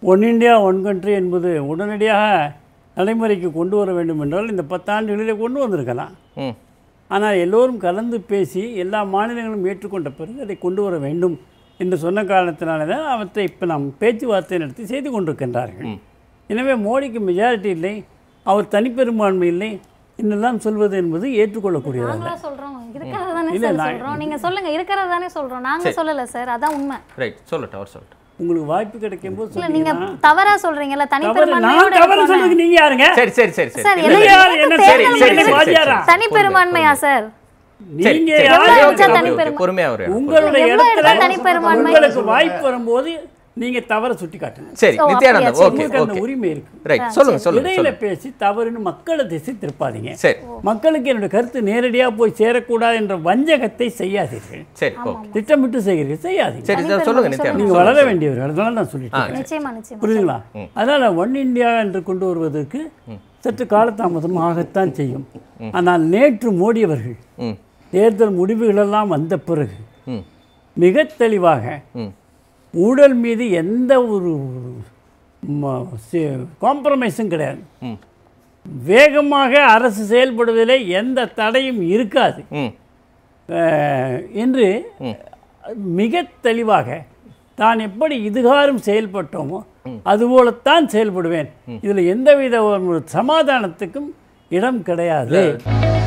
One India one country என்பது உடனடியாக நடைமுறைக்கு கொண்டு வர வேண்டும் என்றால் இந்த பத்தாண்டுகளிலே கொண்டு வந்திருக்கலாம் ம் ஆனால் எல்லோரும் கலந்து பேசி எல்லா மாநிலங்களும் ஏற்றுக்கொண்ட பிறகு அதை கொண்டு வர வேண்டும் என்று சொன்ன காரணத்தினால தான் அவற்றை இப்போ நாம் பேச்சுவார்த்தை நடத்தி செய்து கொண்டிருக்கின்றார்கள் எனவே மோடிக்கு மெஜாரிட்டி இல்லை அவர் தனிப்பெரும்பான்மை இல்லை என்னெல்லாம் சொல்வது என்பது ஏற்றுக்கொள்ளக்கூடியதல்ல நாங்களா சொல்றோம் இருக்கிறது தானே இல்ல, சார் நான் சொல்றோம் நீங்க சொல்லுங்க இருக்கிறது தானே சொல்றோம் நாங்க சொல்லல சார் அதான் உண்மை ரைட் சொல்லட்டும் அவர் சொல்லட்டும் உங்களுக்கு வாய்ப்பு கிடைக்கும் போது இல்ல நீங்க சொன்னீங்கன்னா தவறா சொல்றீங்கல்ல தவறு நான் தனிப்பெரும்பான்மையோட தவறு இருக்கோம்னு. சொல்றதுக்கு நீங்க யாருங்க சரி சரி சரி சரி சார் இல்ல, என்ன இல்ல. யார் என்ன தேர்தல் சரி, முடிவு சரி, வாத்தியாரா? தனிப்பெரும்பான்மையா சார் சரி, நீங்க சரி. யாரு? எவ்வளவு வச்சா ஓகே, ஓகே, தனிப்பெருமை- பொறுமையா ஒரு உங்களுடைய எவ்வளவு இடத்துல எடுத்தா தனிப்பெரும்பான்மை? உங்களுக்கு வாய்ப்பு வரும்போது நீங்க தவற சுட்டி காட்டுங்க சரி ஓ, நித்யானந்தம் அப்படியா, ஓகே உங்களுக்கு அந்த ஓகே உரிமை இருக்கு ரைட் சொல்லுங்க சொல்லுங்க இடையில சொல்லுங்க பேசி தவறுன்னு மக்களை திசை திருப்பாதீங்க சரி மக்களுக்கு என்னுடைய கருத்து நேரடியா போய் சேரக்கூடாது என்ற வஞ்சகத்தை செய்யாதீர்கள் சரி ஓகே திட்டமிட்டு செய்கிறீர்கள் செய்யாதீங்க சரி இதை சொல்லுங்க நித்யானந்தம் நீங்க வளர வேண்டியவர்கள் அதனால நான் சொல்லிட்டு இருக்கேன். நிச்சயமா நிச்சயமா புரியுதுங்களா அதனால ஒன் இந்தியா என்று கொண்டு வருவதற்கு சற்று காலதாமதம் ஆகத்தான் செய்யும் ஆனால் நேற்று மோடி அவர்கள் ம் தேர்தல் முடிவுகளெல்லாம் வந்த பிறகு ம் மிக தெளிவாக ம் ஊழல் மீது எந்த ஒரு காம்ப்ரமைஸும் கிடையாது ம் வேகமாக அரசு செயல்படுவதிலே எந்த தடையும் இருக்காது ம் அஹ், என்று மிக தெளிவாக தான் எப்படி இதுகாரும் செயல்பட்டோமோ அதுபோலத்தான் செயல்படுவேன் இதில் எந்தவித ஒரு சமாதானத்துக்கும் இடம் கிடையாது